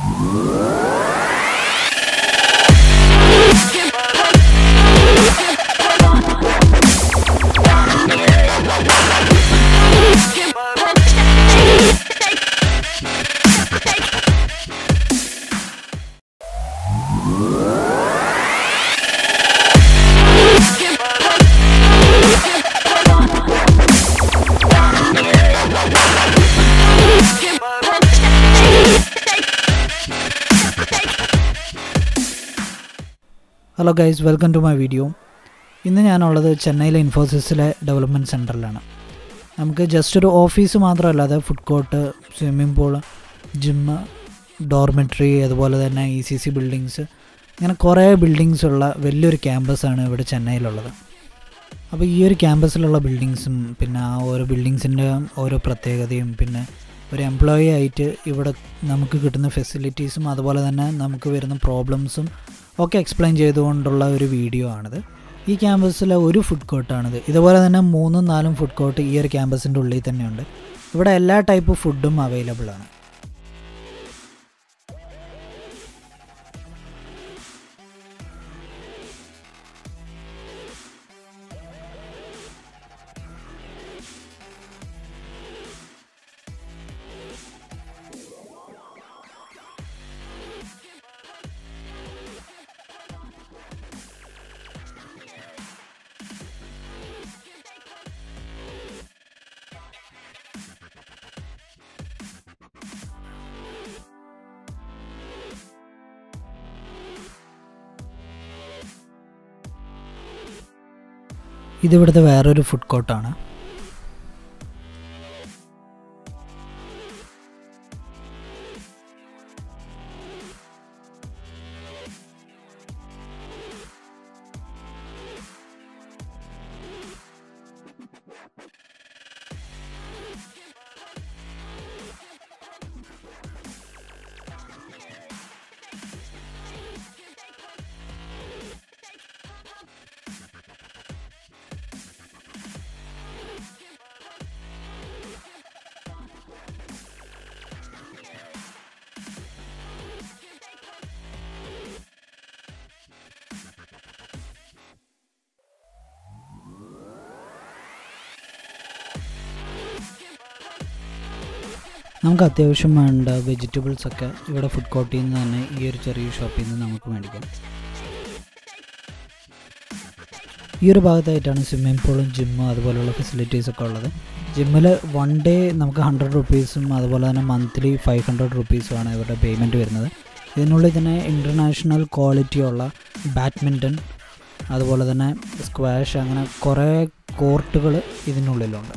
hello guys welcome to my video ഇന്ന് ഞാനുള്ളത് ചെന്നൈയിലെ ഇൻഫോസിസിലെ ഡെവലപ്മെൻറ്റ് സെൻറ്ററിലാണ് നമുക്ക് ജസ്റ്റ് ഒരു ഓഫീസ് മാത്രമല്ലാതെ food court swimming pool gym dormitory അതുപോലെ തന്നെ ഇ സി സി ബിൽഡിങ്സ് അങ്ങനെ കുറേ ബിൽഡിങ്സ് ഉള്ള വലിയൊരു ക്യാമ്പസാണ് ഇവിടെ ചെന്നൈയിലുള്ളത് അപ്പോൾ ഈ ഒരു ക്യാമ്പസിലുള്ള ബിൽഡിങ്സും പിന്നെ ആ ഓരോ ബിൽഡിങ്സിൻ്റെ ഓരോ പ്രത്യേകതയും പിന്നെ ഒരു എംപ്ലോയി ആയിട്ട് ഇവിടെ നമുക്ക് കിട്ടുന്ന ഫെസിലിറ്റീസും അതുപോലെ തന്നെ നമുക്ക് വരുന്ന പ്രോബ്ലംസും ഒക്കെ എക്സ്പ്ലെയിൻ ചെയ്തുകൊണ്ടുള്ള ഒരു വീഡിയോ ആണിത് ഈ ക്യാമ്പസിലെ ഒരു ഫുഡ് കോർട്ടാണിത് ഇതുപോലെ തന്നെ മൂന്നും നാലും ഫുഡ് കോർട്ട് ഈ ഒരു ക്യാമ്പസിൻ്റെ ഉള്ളിൽ തന്നെയുണ്ട് ഇവിടെ എല്ലാ ടൈപ്പ് ഫുഡും അവൈലബിൾ ആണ് ഇതിവിടുത്തെ വേറൊരു ഫുഡ് കോർട്ടാണ് നമുക്ക് അത്യാവശ്യം വേണ്ട വെജിറ്റബിൾസ് ഒക്കെ ഇവിടെ ഫുഡ് കോർട്ടിൽ നിന്ന് തന്നെ ഈ ഒരു ചെറിയ ഷോപ്പിൽ നിന്ന് നമുക്ക് മേടിക്കാം ഈ ഒരു ഭാഗത്തായിട്ടാണ് സ്വിമ്മിംഗ് പൂളും ജിമ്മും അതുപോലെയുള്ള ഫെസിലിറ്റീസ് ഒക്കെ ഉള്ളത് ജിമ്മിൽ വൺ ഡേ നമുക്ക് ഹൺഡ്രഡ് റുപ്പീസും അതുപോലെ തന്നെ മന്ത്ലി ഫൈവ് ഹൺഡ്രഡ് റുപ്പീസുമാണ് ഇവരുടെ പേയ്മെൻറ്റ് വരുന്നത് ഇതിനുള്ളിൽ തന്നെ ഇൻ്റർനാഷണൽ ക്വാളിറ്റിയുള്ള ബാഡ്മിൻ്റൺ അതുപോലെ തന്നെ സ്ക്വാഷ് അങ്ങനെ കുറേ കോർട്ടുകൾ ഇതിനുള്ളിലുണ്ട്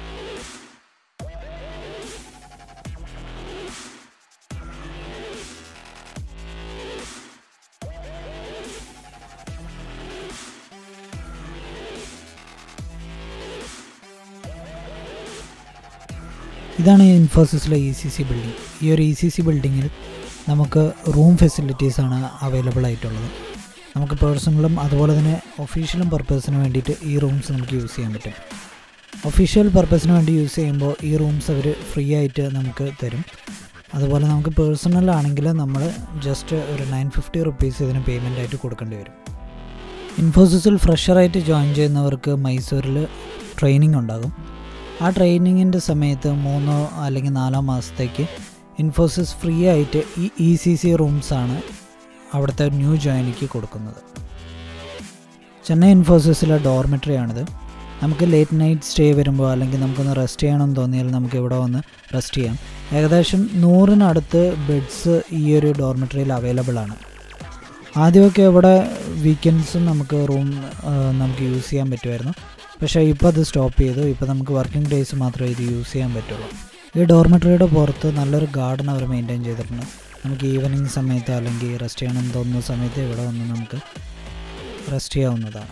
ഇതാണ് ഈ ഇൻഫോസിസിലെ ഇ സി സി ബിൽഡിംഗ് ഈ ഒരു ഇ സി സി ബിൽഡിങ്ങിൽ നമുക്ക് റൂം ഫെസിലിറ്റീസാണ് അവൈലബിൾ ആയിട്ടുള്ളത് നമുക്ക് പേഴ്സണലും അതുപോലെ തന്നെ ഒഫീഷ്യലും പർപ്പസിന് വേണ്ടിയിട്ട് ഈ റൂംസ് നമുക്ക് യൂസ് ചെയ്യാൻ പറ്റും ഒഫീഷ്യൽ പർപ്പസിന് വേണ്ടി യൂസ് ചെയ്യുമ്പോൾ ഈ റൂംസ് അവർ ഫ്രീ ആയിട്ട് നമുക്ക് തരും അതുപോലെ നമുക്ക് പേഴ്സണൽ ആണെങ്കിൽ നമ്മൾ ജസ്റ്റ് ഒരു നയൻ ഫിഫ്റ്റി റുപ്പീസ് ഇതിന് പേയ്മെൻ്റ് ആയിട്ട് കൊടുക്കേണ്ടി വരും ഇൻഫോസിസിൽ ഫ്രഷറായിട്ട് ജോയിൻ ചെയ്യുന്നവർക്ക് മൈസൂരിൽ ട്രെയിനിങ് ഉണ്ടാകും ആ ട്രെയിനിങ്ങിൻ്റെ സമയത്ത് മൂന്നോ അല്ലെങ്കിൽ നാലോ മാസത്തേക്ക് ഇൻഫോസിസ് ഫ്രീ ആയിട്ട് ഈ ഇ സി സി റൂംസാണ് അവിടുത്തെ ന്യൂ ജോയിനിക്ക് കൊടുക്കുന്നത് ചെന്നൈ ഇൻഫോസിസിലെ ഡോർമെട്രി ആണിത് നമുക്ക് ലേറ്റ് നൈറ്റ് സ്റ്റേ വരുമ്പോൾ അല്ലെങ്കിൽ നമുക്കൊന്ന് റെസ്റ്റ് ചെയ്യണമെന്ന് തോന്നിയാൽ നമുക്ക് ഇവിടെ വന്ന് റെസ്റ്റ് ചെയ്യാം ഏകദേശം നൂറിനടുത്ത് ബെഡ്സ് ഈ ഒരു ഡോർമെട്രിയിൽ അവൈലബിൾ ആണ് ആദ്യമൊക്കെ ഇവിടെ വീക്കെൻഡ്സും നമുക്ക് റൂം നമുക്ക് യൂസ് ചെയ്യാൻ പറ്റുമായിരുന്നു പക്ഷേ ഇപ്പോൾ അത് സ്റ്റോപ്പ് ചെയ്തു ഇപ്പോൾ നമുക്ക് വർക്കിംഗ് ഡേയ്സ് മാത്രമേ ഇത് യൂസ് ചെയ്യാൻ പറ്റുള്ളൂ ഈ ഡോർമെട്രിയുടെ പുറത്ത് നല്ലൊരു ഗാർഡൻ അവർ മെയിൻറ്റെയിൻ ചെയ്തിട്ടുണ്ട് നമുക്ക് ഈവനിങ് സമയത്ത് അല്ലെങ്കിൽ റെസ്റ്റ് ചെയ്യണം തോന്നുന്ന സമയത്ത് ഇവിടെ വന്ന് നമുക്ക് റെസ്റ്റ് ചെയ്യാവുന്നതാണ്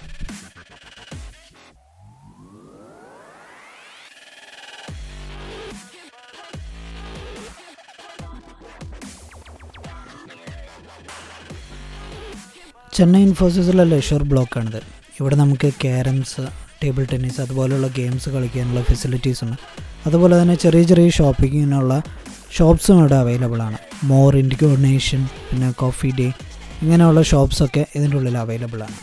ചെന്നൈ ഇൻഫോസിസിലെ ലെഷർ ബ്ലോക്കാണിത് ഇവിടെ നമുക്ക് ക്യാരംസ് ടേബിൾ ടെന്നീസ് അതുപോലെയുള്ള ഗെയിംസ് കളിക്കാനുള്ള ഫെസിലിറ്റീസ് ഉണ്ട് അതുപോലെ തന്നെ ചെറിയ ചെറിയ ഷോപ്പിങ്ങിനുള്ള ഷോപ്സും ഇവിടെ അവൈലബിൾ ആണ് മോർ ഇൻഡിഗോ നേഷൻ പിന്നെ കോഫി ഡേ ഇങ്ങനെയുള്ള ഷോപ്സൊക്കെ ഇതിൻ്റെ ഉള്ളിൽ അവൈലബിൾ ആണ്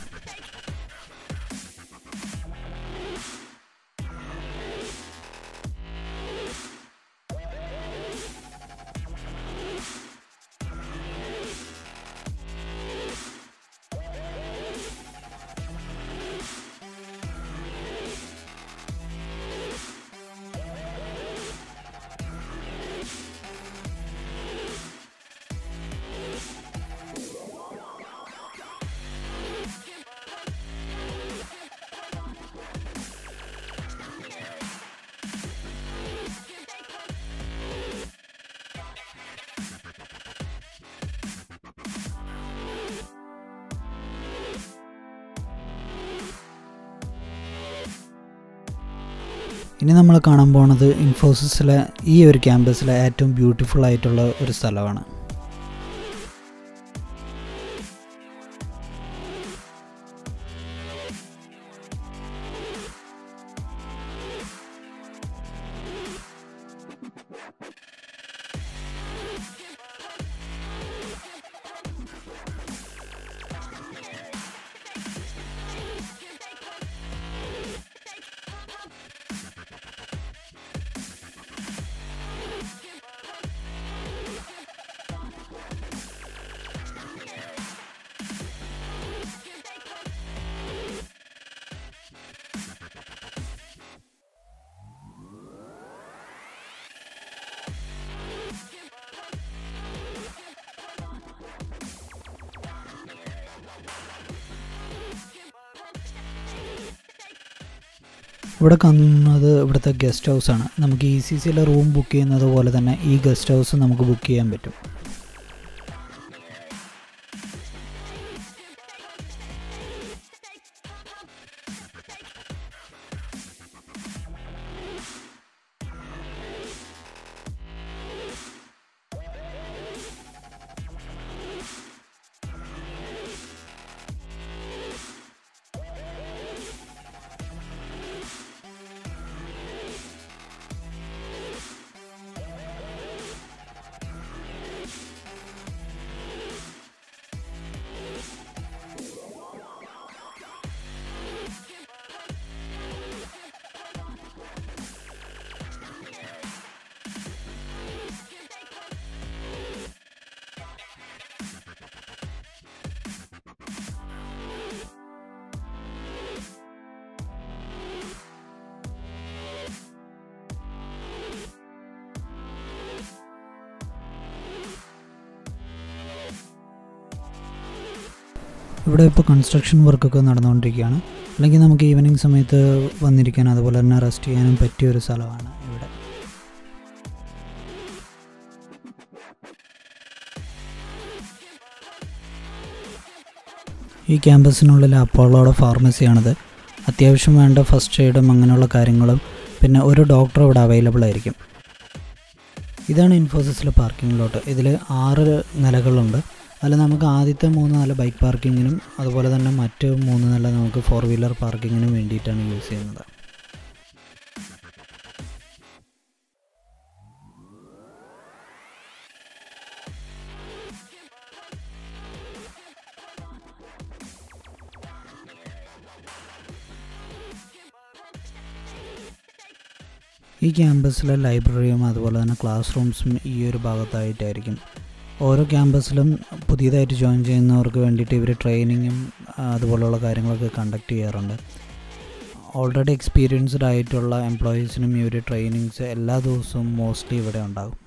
ഇനി നമ്മൾ കാണാൻ പോണത് ഇൻഫോസിസിലെ ഈ ഒരു ക്യാമ്പസിലെ ഏറ്റവും ബ്യൂട്ടിഫുൾ ആയിട്ടുള്ള ഒരു സ്ഥലമാണ് ഇവിടെ കാണുന്നത് ഇവിടുത്തെ ഗസ്റ്റ് ഹൗസ് ആണ് നമുക്ക് ഇ സി സിയിലെ റൂം ബുക്ക് ചെയ്യുന്നത് പോലെ തന്നെ ഈ ഗസ്റ്റ് ഹൗസ് നമുക്ക് ബുക്ക് ചെയ്യാൻ പറ്റും ഇവിടെ ഇപ്പോൾ കൺസ്ട്രക്ഷൻ വർക്കൊക്കെ നടന്നുകൊണ്ടിരിക്കുകയാണ് അല്ലെങ്കിൽ നമുക്ക് ഈവനിങ് സമയത്ത് വന്നിരിക്കാൻ അതുപോലെ തന്നെ റെസ്റ്റ് ചെയ്യാനും പറ്റിയ ഒരു സ്ഥലമാണ് ഇവിടെ ഈ ക്യാമ്പസിനുള്ളിൽ അപ്പോളോയുടെ ഫാർമസിയാണിത് അത്യാവശ്യം വേണ്ട ഫസ്റ്റ് എയ്ഡും അങ്ങനെയുള്ള കാര്യങ്ങളും പിന്നെ ഒരു ഡോക്ടർ ഇവിടെ അവൈലബിൾ ആയിരിക്കും ഇതാണ് ഇൻഫോസിസിലെ പാർക്കിംഗ് ലോട്ട് ഇതിൽ ആറ് നിലകളുണ്ട് അതിൽ നമുക്ക് ആദ്യത്തെ മൂന്ന് നില ബൈക്ക് പാർക്കിങ്ങിനും അതുപോലെ തന്നെ മറ്റ് മൂന്ന് നില നമുക്ക് ഫോർ വീലർ പാർക്കിങ്ങിനും വേണ്ടിയിട്ടാണ് യൂസ് ചെയ്യുന്നത് ഈ ക്യാമ്പസിലെ ലൈബ്രറിയും അതുപോലെ തന്നെ ക്ലാസ് റൂംസും ഈ ഒരു ഭാഗത്തായിട്ടായിരിക്കും ഓരോ ക്യാമ്പസിലും പുതിയതായിട്ട് ജോയിൻ ചെയ്യുന്നവർക്ക് വേണ്ടിയിട്ട് ഇവർ ട്രെയിനിങ്ങും അതുപോലുള്ള കാര്യങ്ങളൊക്കെ കണ്ടക്ട് ചെയ്യാറുണ്ട് ഓൾറെഡി എക്സ്പീരിയൻസ്ഡ് ആയിട്ടുള്ള എംപ്ലോയീസിനും ഈ ഒരു ട്രെയിനിങ്സ് എല്ലാ ദിവസവും മോസ്റ്റ്ലി ഇവിടെ ഉണ്ടാകും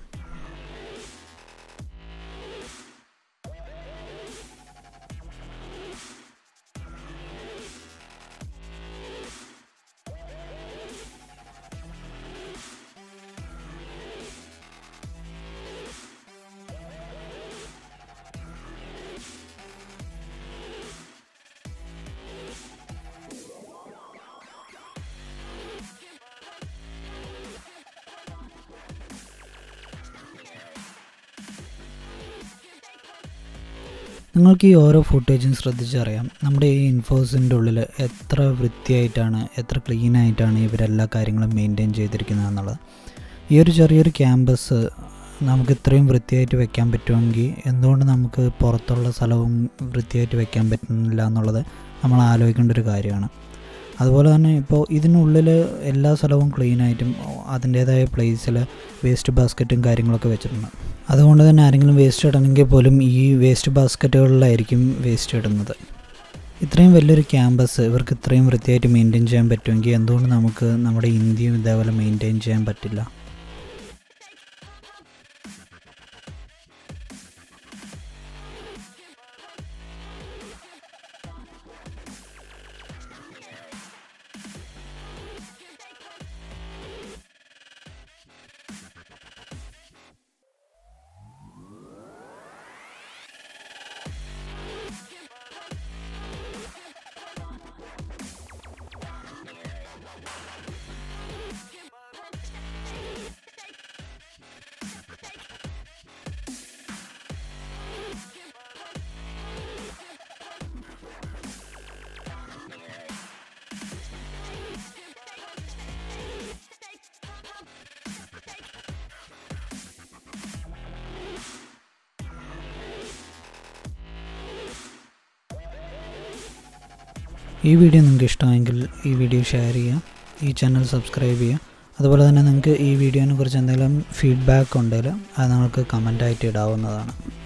നിങ്ങൾക്ക് ഈ ഓരോ ഫുട്ടേജും ശ്രദ്ധിച്ചറിയാം നമ്മുടെ ഈ ഇൻഫോസിൻ്റെ ഉള്ളിൽ എത്ര വൃത്തിയായിട്ടാണ് എത്ര ക്ലീൻ ആയിട്ടാണ് ഇവരെല്ലാ കാര്യങ്ങളും മെയിൻറ്റെയിൻ ചെയ്തിരിക്കുന്നത് എന്നുള്ളത് ഈ ഒരു ചെറിയൊരു ക്യാമ്പസ് നമുക്ക് ഇത്രയും വൃത്തിയായിട്ട് വെക്കാൻ പറ്റുമെങ്കിൽ എന്തുകൊണ്ട് നമുക്ക് പുറത്തുള്ള സ്ഥലവും വൃത്തിയായിട്ട് വെക്കാൻ പറ്റുന്നില്ല എന്നുള്ളത് നമ്മൾ ആലോചിക്കേണ്ട ഒരു കാര്യമാണ് അതുപോലെ തന്നെ ഇപ്പോൾ ഇതിനുള്ളിൽ എല്ലാ സ്ഥലവും ക്ലീനായിട്ടും അതിൻ്റേതായ പ്ലേസിൽ വേസ്റ്റ് ബാസ്ക്കറ്റും കാര്യങ്ങളൊക്കെ വെച്ചിട്ടുണ്ട് അതുകൊണ്ട് തന്നെ ആരെങ്കിലും വേസ്റ്റ് ഇടണമെങ്കിൽ പോലും ഈ വേസ്റ്റ് ബാസ്ക്കറ്റുകളിലായിരിക്കും വേസ്റ്റ് ഇടുന്നത് ഇത്രയും വലിയൊരു ക്യാമ്പസ് ഇവർക്ക് ഇത്രയും വൃത്തിയായിട്ട് മെയിൻറ്റെയിൻ ചെയ്യാൻ പറ്റുമെങ്കിൽ എന്തുകൊണ്ട് നമുക്ക് നമ്മുടെ ഇന്ത്യയും ഇതേപോലെ മെയിൻറ്റെയിൻ ചെയ്യാൻ പറ്റില്ല ഈ വീഡിയോ നിങ്ങൾക്ക് ഇഷ്ടമായെങ്കിൽ ഈ വീഡിയോ ഷെയർ ചെയ്യുക ഈ ചാനൽ സബ്സ്ക്രൈബ് ചെയ്യുക അതുപോലെ തന്നെ നിങ്ങൾക്ക് ഈ വീഡിയോനെ കുറിച്ച് എന്തെങ്കിലും ഫീഡ്ബാക്ക് ഉണ്ടെങ്കിൽ അത് നിങ്ങൾക്ക് കമൻ്റായിട്ട് ഇടാവുന്നതാണ്